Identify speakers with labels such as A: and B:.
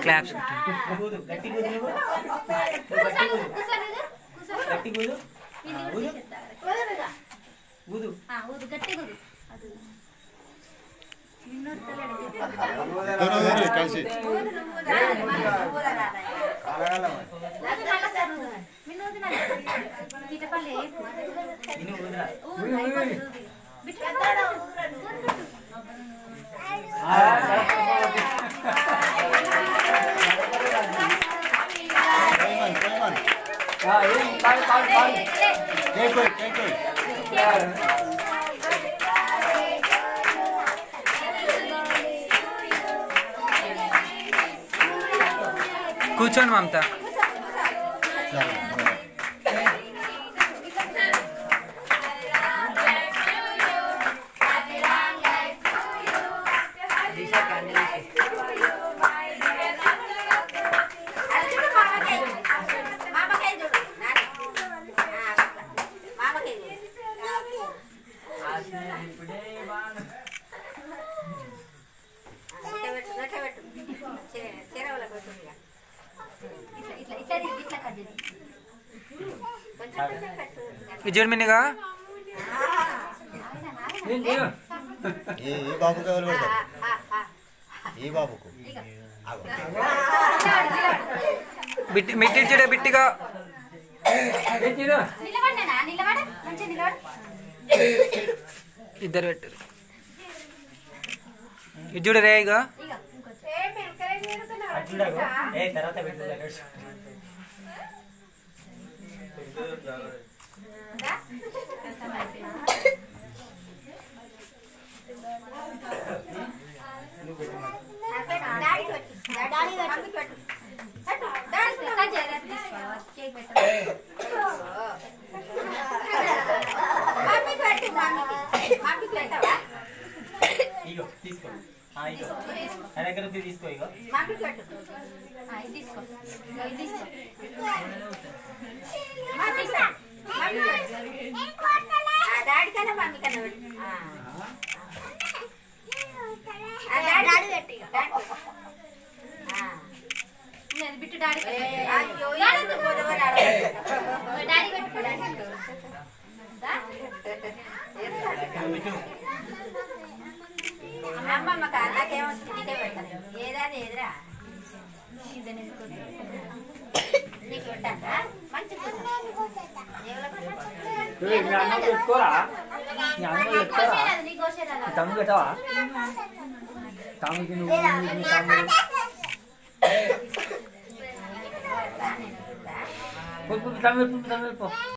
A: Claps
B: కూదు గట్టి కూదు నువ్వు నువ్వు గట్టి కూదు గట్టి కూదు ఆ, ఊదు ఊదు
C: ఊదు గట్టి ఊదు అది నిన్నోడు తలెడు
D: ఊరు కలిసి
C: మిన్నోది నా పిటపల్లి
B: ఇను ఊదురా
C: ఊదు అయిపోతుంది బిట్టు
D: పోయమని, పోయమని. కేకోయ్, కేకోయ్.
A: కూర్చోండి మమత
C: ఇట్లా ఇట్లా ఇట్లా ఇట్లా కట్ చేయి
A: ఇది చూడు మినిగా
D: ఈ ఈ బాబుకి ఎవరు పెడతారు ఈ బాబుకు ఆగు.
A: బిట్టి మిట్టి చూడే బిట్టిగా
C: నిలబడినా నిలబడ మంచిగా నిలబడ
A: ఇద్దరు పెట్టరు ఇది చూడు రే ఇక
C: ఇక ఇంకొంచెం
B: అటు చూడకు ఏ తర్వాత పెడుతుంది అక్కడ
C: కట్ చేయి రేపు తీసుకో కేక్ పెట్టు
B: ఇగో తీసుకో ఆ, ఇగో నా దగ్గర ఉంది తీసుకో ఇగో
C: ఆ, ఇది తీసుకో ఇగో ఇది తీసుకో ఆ, తీసుకో.
E: డాడీకన్నా మమ్మీ కన్నా డాడీ పెట్టి
C: ఇది అది బిట్టు డాడీ
E: అయ్యో ఎందుకు పోదవరు ఆడవాళ్ళు?
C: డాడీ పెట్టు డాడీ దా.
B: బిట్టు
E: అమ్మమ్మ కాదు నాకేమొస్తుంది నీకే పెడతాను ఏదాది ఏదిరా
C: ఇదని ఎందుకు
E: నీకు పెట్టాలా మంచి
C: నీకు కోసేరాదు, నీకు కోసేరాదు.
F: తమ్ముడు పెట్టవా తమ్ముడికి నువ్వు నీ తమ్ముడు పొద్దు తమ్ముడు తమ్ముడు పో